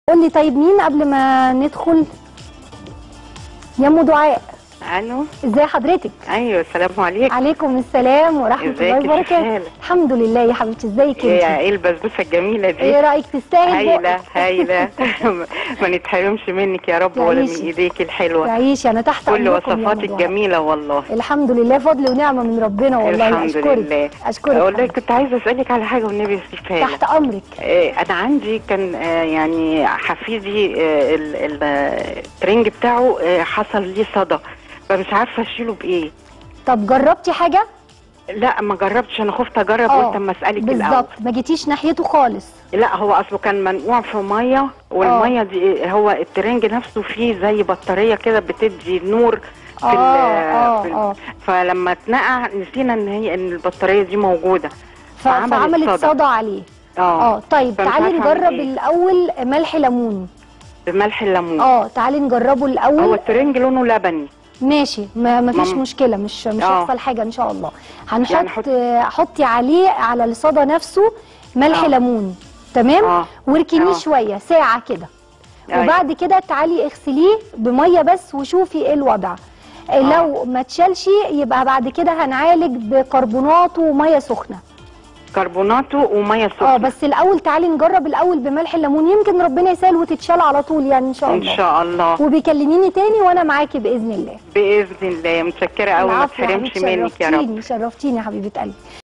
قول لي طيب مين قبل ما ندخل يا ام دعاء الو ازي حضرتك ايوه السلام عليكم عليكم السلام ورحمه ازيك الله يا وبركاته شيخالة؟ الحمد لله يا حبيبتي ازيك ايه انت ايه البسبوسه الجميله دي ايه رايك تستاهل هايله بقك؟ هايله ما نتحرمش منك يا رب ولا من تعيشي. ايديك الحلوه تعيشي انا تحت كل أمركم يا أم وصفاتك دعاء. جميله والله الحمد لله فضل ونعمه من ربنا والله الحمد اشكرك لله اشكرك والله حبيبتي. كنت عايزه اسالك على حاجه والنبي سيبها تحت امرك إيه، انا عندي كان آه، يعني حفيدي آه، ال- ال- آه، الترنج بتاعه آه، حصل ليه صدى فمش عارفه اشيله بايه طب جربتي حاجه لا ما جربتش انا خفت اجرب آه، قلت اما اسالك الاول بالظبط ما جيتيش ناحيته خالص لا هو اصله كان منقوع في ميه والميه دي هو الترنج نفسه فيه زي بطاريه كده بتدي نور في ال آه، في ال- آه. فلما اتنقع نسينا ان هي ان البطاريه دي موجوده ف- فعملت فعملت صدى. صدى عليه اه اه طيب فمش تعالي عارفة أعمل نجرب إيه. الاول ملح ليمون بملح الليمون اه تعالي نجربه هو الاول الترنج لونه لبني ماشي ما ما فيش ماما. مشكله مش مش آه. هيحصل حاجه ان شاء الله هنحط يعني حط- آه، حطي عليه على الصدى نفسه ملح آه. ليمون تمام آه. واركنيه آه. شويه ساعه كده أيوة. وبعد كده تعالي اغسليه بميه بس وشوفي ايه الوضع آه. لو ما اتشالش يبقى بعد كده هنعالج بكربونات وميه سخنه كربوناته وميه سخنه اه بس الاول تعالي نجرب الاول بملح الليمون يمكن ربنا يسهل وتتشال على طول يعني ان شاء ان الله شاء الله وبيكلميني تاني وانا معاكي باذن الله باذن الله متشكره قوي ما العفو يا تحرمش حبيبتي، منك يا رب شرفتيني شرفتيني يا حبيبه قلبي